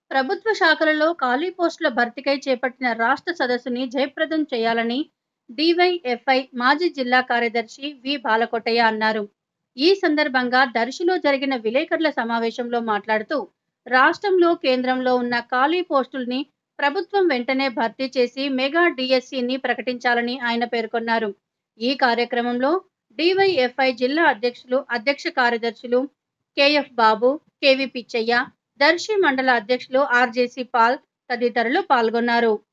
ప్రభుత్వ శాఖలలో ఖాళీ పోస్టుల భర్తీకై చేపట్టిన రాష్ట్ర సదస్సుని జయప్రదం చేయాలని డివైఎఫ్ఐ మాజీ జిల్లా కార్యదర్శి వి బాలకొట్టయ్య అన్నారు ఈ సందర్భంగా దర్శిలో జరిగిన విలేకరుల సమావేశంలో మాట్లాడుతూ రాష్ట్రంలో కేంద్రంలో ఉన్న ఖాళీ పోస్టుల్ని ప్రభుత్వం వెంటనే భర్తీ చేసి మెగా డిఎస్సిని ప్రకటించాలని ఆయన పేర్కొన్నారు ఈ కార్యక్రమంలో డివైఎఫ్ఐ జిల్లా అధ్యక్షులు అధ్యక్ష కార్యదర్శులు కెఎఫ్ బాబు కెవి పిచ్చయ్య దర్శి మండల అధ్యక్షులు ఆర్జేసి పాల్ తదితరులు పాల్గొన్నారు